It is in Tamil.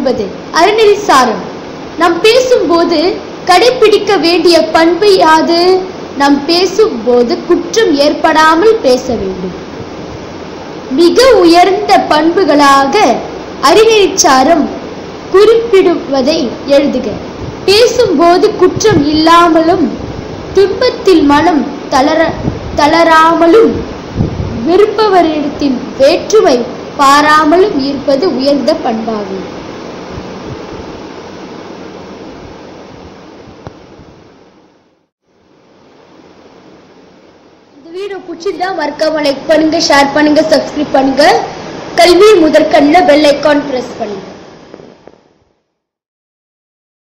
ஒன்பது அறநெறி சாரம் நாம் பேசும்போது கடைபிடிக்க வேண்டிய பண்பு யாது நாம் பேசும்போது குற்றம் ஏற்படாமல் பேச வேண்டும் மிக உயர்ந்த பண்புகளாக அறிநெறிச்சாரம் குறிப்பிடுவதை எழுதுக பேசும்போது குற்றம் இல்லாமலும் துன்பத்தில் மனம் தளர தளராமலும் விருப்பவரிடத்தின் வேற்றுமை பாராமலும் இருப்பது உயர்ந்த பண்பாகும் இந்த வீடியோ பிடிச்சிருந்தா மறக்காம லைக் பண்ணுங்க ஷேர் பண்ணுங்க சப்ஸ்கிரைப் பண்ணுங்க கல்வி முதற்கண்ணில் பெல் ஐக்கான் பிரஸ் பண்ணுங்க